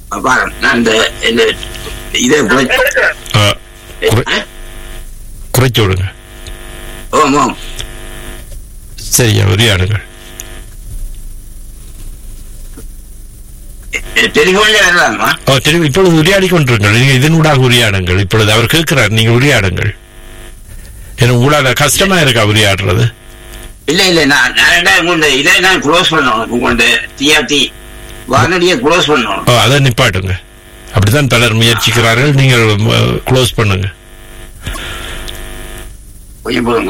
பாருங்க நான் இந்த இந்த இதை குறை- ஆ, குறை- குறைச்சு விடுங்க ஓம் ஓம் சரியா உரையாடுங்கள் டெலிஃபோன்ல வரலாமா ஓ தெரியும் இப்பொழுது உரையாடி கொண்டிருங்கள் நீங்க இதனூடாக உரையாடுங்கள் இப்பொழுது அவர் கேட்கிறார் நீங்க உரையாடுங்கள் ஏன்னா உங்களால கஷ்டமா இருக்கா உரையாடுறது இல்ல இல்ல நான் நான் உங்கள்ட்ட இதை நான் க்ளோஸ் பண்ணணும் உங்கள்ட்ட டிஆர்டி வானொலியை க்ளோஸ் பண்ணணும் ஓ அதை நிப்பாட்டுங்க அப்படித்தான் பலர் முயற்சிக்கிறார்கள் நீங்கள் க்ளோஸ் பண்ணுங்க கொஞ்சம் போதுங்க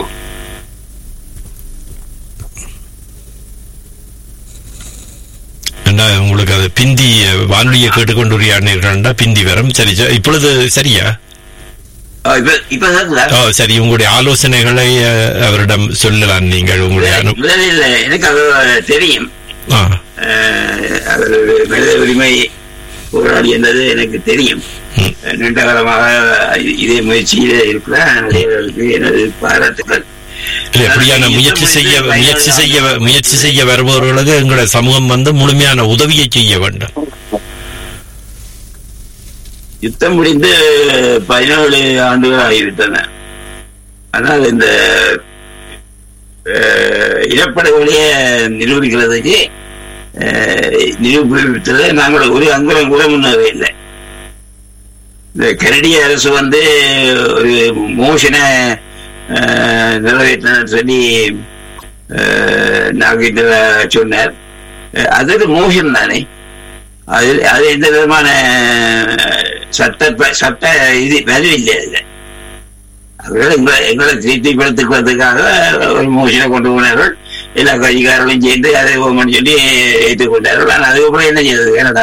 என்ன உங்களுக்கு அது பிந்தி அஹ், வானொலியை கேட்டுக்கொண்டு உரையாடினீர்கள்னா பிந்தி வரும் சரி சரி. இப்பொழுது சரியா ஆ, இப்ப இப்ப கேக்குதா? ஓ சரி உங்களுடைய ஆலோசனைகளை அஹ், அவரிடம் சொல்லலாம் நீங்கள் உங்களுடைய அனு இல்ல இல்ல எனக்கு அது தெரியும் ஆ அஹ், அவர் ஒரு மனித உரிமை போராடி என்பது எனக்கு தெரியும் ம். நீண்ட காலமாக இதே முயற்சியில இருக்கிறார் அவர்களுக்கு எனது பாராட்டுகள் இல்ல எப்படியான முயற்சி செய்ய முயற்சி செய்ய முயற்சி செய்ய வருபவர்களுக்கு எங்களுடைய சமூகம் வந்து முழுமையான உதவியை செய்ய வேண்டும் யுத்தம் முடிந்து பதினேழு ஆண்டுகள் ஆகிவிட்டன ஆனால் இந்த அஹ், இனப்படுகொலையை நிரூபிக்கிறதுக்கு அஹ், நிரூபித்ததை நாங்கள் ஒரு அங்குலம் கூட முன்னேறவே இல்லை இந்த கனடிய அரசு வந்து ஒரு மோஷனை நிறைவேற்றினு சொல்லி அஹ், நாகேந்திர சொன்னார் அஹ், அது ஒரு மோஷன் தானே அது அது எந்த விதமான சட்ட சட்ட இது வேல்யூ இல்லை அதுல அவர்கள் எங்களை எங்களை திருப்திப்படுத்திக்கிறதுக்காக ஒரு மோஷனை கொண்டு போனார்கள் எல்லா கட்சிக்காரர்களும் சேர்ந்து அதை ஓமன் சொல்லி ஏற்றுக்கொண்டார்கள் ஆனால் அதுக்கப்புறம் என்ன செய்தது கனடா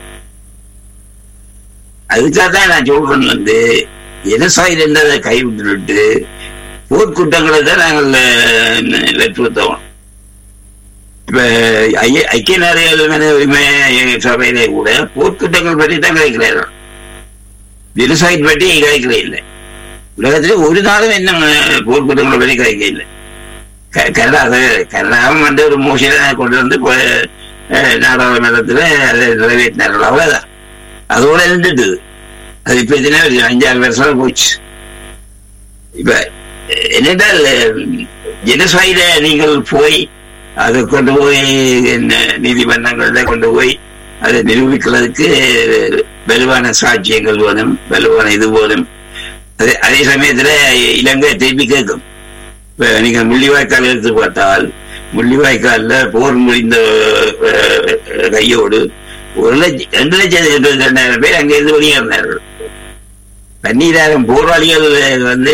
அதுக்காக தான் நான் சொல்றேன் வந்து ஜெனசாயில் என்றதை கைவிட்டு போர்க்குற்றங்களை தான் நாங்கள் அஹ், வற்புறுத்தோம் இப்ப ஐய- ஐக்கிய நாடுகள் மனித உரிமை சபையிலே கூட போர்க்குற்றங்கள் பற்றி தான் கிடைக்கிறார்கள் ஜெனசாய்ட் பற்றி கிடைக்கல இல்லை உலகத்திலே ஒரு நாளும் என்ன அஹ், போர்க்குற்றங்களை பற்றி கிடைக்க இல்லை க- கனடா அது கனடாவும் வந்து ஒரு மோசனை கொண்டு வந்து இப்ப, அஹ், நாடாளுமன்றத்துல அதை நிறைவேற்றினார்கள் அவ்வளவுதான் அதோட இருந்துட்டு அது இப்ப எத்தனை வருஷம்? அஞ்சாறு வருஷம் போச்சு இப்ப அஹ், என்னென்றால் ஜெனசாயில நீங்கள் போய் அதை கொண்டு போய் என்ன நீதிமன்றங்கள்ல கொண்டு போய் அதை நிரூபிக்கிறதுக்கு வலுவான சாட்சியங்கள் வேணும் வலுவான இது போதும் அதே அதே சமயத்துல இலங்கை திருப்பி கேட்கும் இப்ப நீங்க முள்ளிவாய்க்கால் எடுத்து பார்த்தால் முள்ளிவாய்க்கால்ல போர் முடிந்த அஹ், கையோடு ஒரு லட்சம் ரெண்டு லட்சம் இருபத்தி ரெண்டாயிரம் பேர் அங்கிருந்து வெளியேறினார்கள் பன்னீராயிரம் போராளிகள் வந்து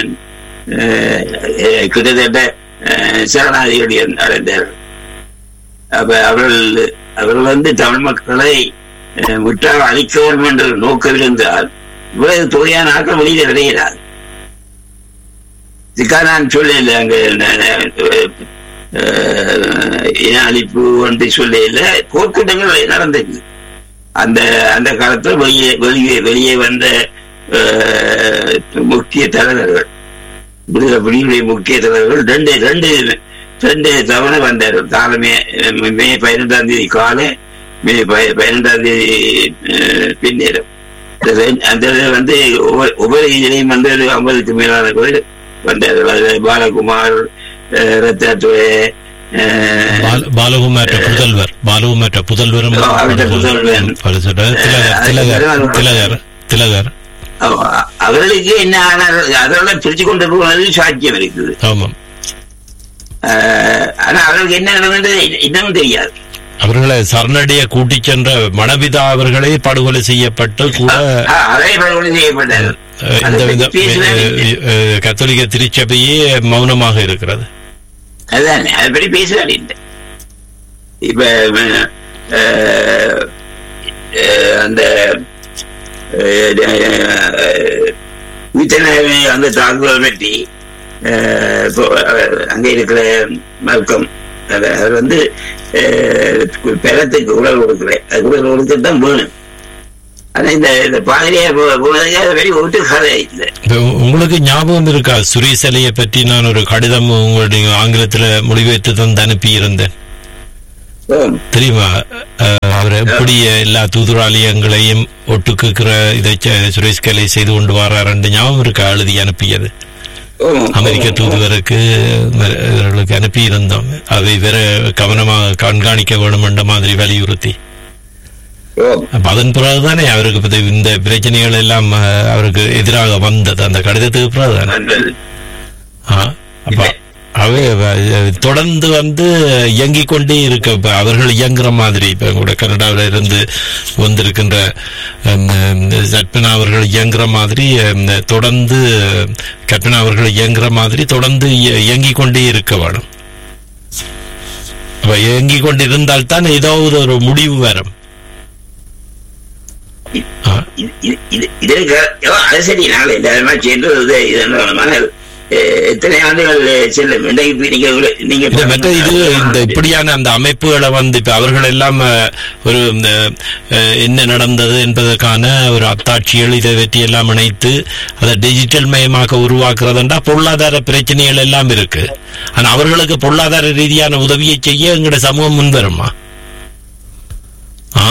அஹ், அஹ், கிட்டத்தட்ட அஹ், சரணாதிபதி அடைந்தார்கள் அப்ப அவர்கள் அவர்கள் வந்து தமிழ் மக்களை அஹ், முற்றாக அழிக்க வேண்டும் என்ற நோக்கம் இருந்தால் இவ்வளவு தொகையான ஆட்கள் வெளியில விளைகிறார் இதுக்காக நான் சொல்லல அங்க ந- ந- அஹ், இன அழிப்பு ஒன்று சொல்லல போர்க்கூட்டங்கள் நடந்தது அந்த அந்த காலத்துல வெளியே வெளியே வெளியே வந்த அஹ், முக்கிய தலைவர்கள் விடுதலை புலிகளுடைய முக்கிய தலைவர்கள் ரெண்டு ரெண்டு ரெண்டு தவணை வந்தார்கள் காலமே அஹ், மே பதினெட்டாம் தேதி காலை மே ப- பதினெட்டாம் தேதி அஹ், பின்னேரம் இந்த ரெண்டு- அந்த இது வந்து ஒவ்வொரு- ஒவ்வொரு இதிலையும் வந்து ஒரு ஐம்பதுக்கு மேலான பேர் வந்தார்கள் அதுல பாலகுமார் அஹ், ரத்தாத்துறை அஹ், பால- பாலகுமாற்ற புதல்வர் பாலகுமாற்ற புதல்வரும் ஆ, அவர்ட்ட புதல்வன். அவர் சொல்றாரு, திலகர் திலகர் திலகர் திலகர் அவ- அவர்களுக்கு என்ன ஆனார் அதோட பிரிச்சு கொண்டு போனது சாட்சியம் இருக்குது ஆமாம் அஹ், ஆனா அவர்களுக்கு என்ன நடந்தது இன்னமும் தெரியாது அவர்களை சரணடைய கூட்டிச் சென்ற மணவிதா அவர்களே படுகொலை செய்யப்பட்டு கூட அஹ், அதே படுகொலை செய்யப்பட்டார்கள் அஹ், இந்த அதை வித பத்தி பேசவே இல்லை. அஹ், கத்தோலிக்க திருச்சபையே மௌனமாக இருக்கிறது அதுதானே அதை பற்றி பேச வேண்டிய இப்ப அஹ், அஹ், அந்த வீட்டனாவே அந்த தாக்குதல் பற்றி அஹ், இப்போ அவர் அங்க இருக்கிற மல்கம் அவர் அவர் வந்து அஹ், பெறத்துக்கு உடல் கொடுக்கல அது உடல் கொடுக்கத்தான் வேணும் ஆனா இந்த இந்த பாதிரியார் போனதுக்கு அது வெளியே விட்டு கதை இல்லை இப்ப உ- உங்களுக்கு ஞாபகம் இருக்கா சுரேசலையை பற்றி நான் ஒரு கடிதம் உங்களுடைய ஆங்கிலத்துல மொழிபெயர்த்து தந்து அனுப்பி இருந்தேன் ஆம். தெரியுமா அஹ், அவரை இப்படி எல்லா தூதுராலயங்களையும் ஒட்டுக்குக்கிற இதை ச- சுரேஷ் கலை செய்து கொண்டு வராருன்னு ஞாபகம் இருக்கா எழுதி அனுப்பியது ஓ, அமெரிக்க ஓ, தூதுவருக்கு ம- இவர்களுக்கு அனுப்பி இருந்தோம் அதை வேற கவனமாக கண்காணிக்க வேண்டும் என்ற மாதிரி வலியுறுத்தி ஓ, அப்ப அதன் பிறகுதானே அவருக்கு இப்ப இந்த பிரச்சனைகள் எல்லாம் அஹ், அவருக்கு எதிராக வந்தது அந்த கடிதத்துக்கு பிறகுதானே நல்லது. ஆ, அப்ப அவை அஹ், தொடர்ந்து வந்து இயங்கிக் கொண்டே இருக்க இப்ப அவர்கள் இயங்குற மாதிரி இப்ப கூட கனடாவில இருந்து வந்திருக்கின்ற ஹம், ஹம், கற்பனா அவர்கள் இயங்குற மாதிரி ஹம், தொடர்ந்து கற்பனா அவர்கள் இயங்குற மாதிரி தொடர்ந்து இய- இயங்கிக் கொண்டே இருக்க வேணும் அப்ப இயங்கிக் கொண்டிருந்தால் தான் ஏதாவது ஒரு முடிவு வரும் ஆ. இது- இது- இது- இதற்கு ஓ, அது சரி நாங்கள் எல்லாருமா சேர்ந்து இது இதனால எத்தனை ஆண்டுகள் செல்லும் இன்றைக்கு இப்ப நீங்க நீங்க இல்ல, மற்ற இது இந்த இப்படியான அந்த அமைப்புகளை வந்து இப்ப அவர்கள் எல்லாம் அஹ், ஒரு இந்த, அஹ், என்ன நடந்தது என்பதற்கான ஒரு அத்தாட்சிகள் இதை பற்றி எல்லாம் இணைத்து அதை டிஜிட்டல் மயமாக உருவாக்குறதுண்டா பொருளாதார பிரச்சனைகள் எல்லாம் இருக்கு ஆனா அவர்களுக்கு பொருளாதார ரீதியான உதவியை செய்ய எங்கட சமூகம் முன்வருமா ஆ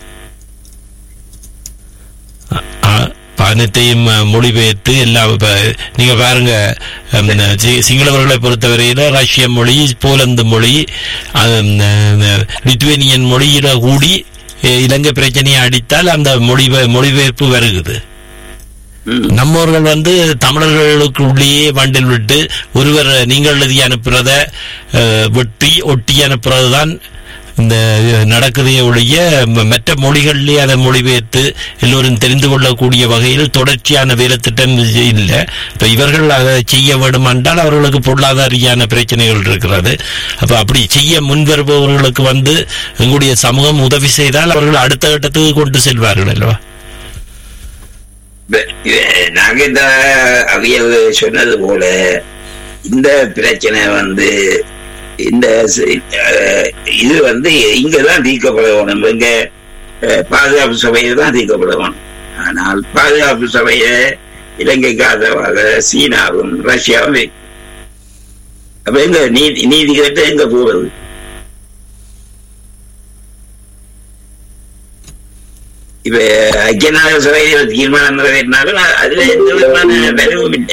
ஆ, அனைத்தையும் அஹ், மொழிபெயர்த்து எல்லாம் இப்ப நீங்க பாருங்க அஹ், சி- சிங்களவர்களை பொறுத்தவரையில ரஷ்ய மொழி போலந்து மொழி அஹ், அஹ், லித்துவேனியன் மொழியில கூடி அஹ், இலங்கை பிரச்சனையை அடித்தால் அந்த மொழி மொழிபெயர்ப்பு வருகுது ம். நம்மவர்கள் வந்து தமிழர்களுக்கு உள்ளேயே வண்டில் விட்டு ஒருவர் நீங்கள் எழுதி அனுப்புறத அஹ், வெட்டி ஒட்டி அனுப்புறதுதான் இந்த நடக்குதே ஒழிய ம- மற்ற மொழிகளிலே அதை மொழிபெயர்த்து எல்லோரும் தெரிந்து கொள்ளக்கூடிய வகையில் தொடர்ச்சியான வேலைத்திட்டம் இல்லை இப்ப இவர்கள் அதை செய்ய வேண்டும் என்றால் அவர்களுக்கு பொருளாதாரியான பிரச்சனைகள் இருக்கிறது அப்ப அப்படி செய்ய முன்வருபவர்களுக்கு வந்து எங்களுடைய சமூகம் உதவி செய்தால் அவர்கள் அடுத்த கட்டத்துக்கு கொண்டு செல்வார்கள் அல்லவா இப்ப, இது நாங்க இந்த அவியல் சொன்னது போல இந்த பிரச்சனை வந்து இந்த சி- அஹ், இது வந்து இங்கதான் தீர்க்கப்பட வேணும் இங்க அஹ், பாதுகாப்பு சபையில தான் தீர்க்கப்பட வேணும் ஆனால் பாதுகாப்பு சபையை இலங்கைக்கு ஆதரவாக சீனாவும் ரஷ்யாவும் இருக்கு. அப்ப எங்க நீதி நீதி கேட்டு எங்க போறது இப்ப ஐக்கிய நாடு சபையில் தீர்மானம் நிறைவேற்றினாலும் அதுல எந்த விதமான விளைவும் இல்லை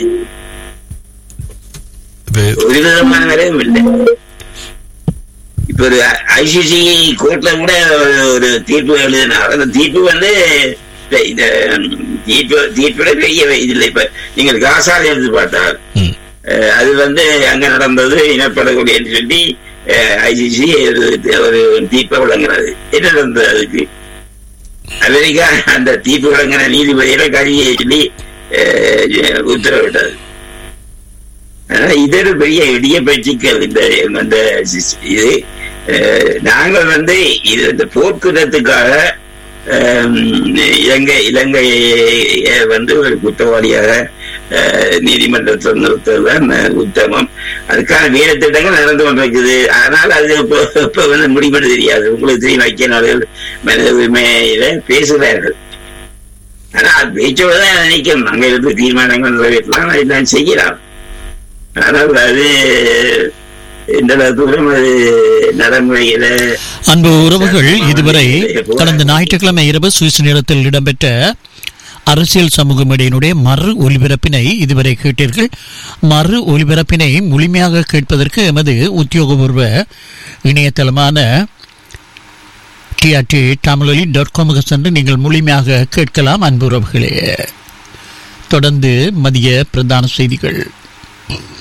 இப்ப ஒரு விதமான விளைவும் இல்லை இப்ப ஒரு ஐசிசி கோர்ட்ல கூட ஒரு- ஒரு தீர்ப்பு எழுதினார் அந்த தீர்ப்பு வந்து இந்த- இந்த தீர்ப்பு தீர்ப்புல பெரிய இது இல்லை இப்ப நீங்கள் காசால எடுத்து பார்த்தால் ம். அஹ், அது வந்து அங்க நடந்தது இனப்படுகொலை என்று சொல்லி ஐசிசி ஒரு தீர்ப்பை வழங்கினது என்ன நடந்தது அதுக்கு அமெரிக்கா அந்த தீர்ப்பு வழங்கின நீதிபதியில கழியை சொல்லி அஹ், உத்தரவிட்டது ஆனா இது ஒரு பெரிய இடிய பயிற்சிக்கல் இந்த அந்த சிஸ்- இது அஹ், நாங்கள் வந்து இது இந்த போர்க்குற்றத்துக்காக அஹ், இலங்கை இலங்கையை வந்து ஒரு குற்றவாளியாக அஹ், நீதிமன்றத்தில் நிறுத்துவதுதான் உத்தமம் அதுக்கான வேலை திட்டங்கள் நடந்து கொண்டிருக்குது ஆனால் அது இப்போ இப்போ வந்து முடிவெடு தெரியாது உங்களுக்கு தெரியும் ஐக்கிய நாடுகள் மனித உரிமையில பேசுகிறார்கள் ஆனா அது பேச்சோட தான் நினைக்கணும் அங்க இருந்து தீர்மானங்கள் நிறைவேற்றலாம் எல்லாம் செய்யலாம் ஆனால் அது இந்த தூரம் அது நடைமுறையில அன்பு உறவுகள் இதுவரை கடந்த ஞாயிற்றுக்கிழமை இரவு சுவிஸ் நேரத்தில் இடம்பெற்ற அரசியல் சமூக மேடையினுடைய மறு ஒலிபரப்பினை இதுவரை கேட்டீர்கள் மறு ஒலிபரப்பினை முழுமையாக கேட்பதற்கு எமது உத்தியோகபூர்வ இணையதளமான டிஆர்டி தமிழொலி டாட் காமுக்கு சென்று நீங்கள் முழுமையாக கேட்கலாம் அன்பு உறவுகளே தொடர்ந்து மதிய பிரதான செய்திகள்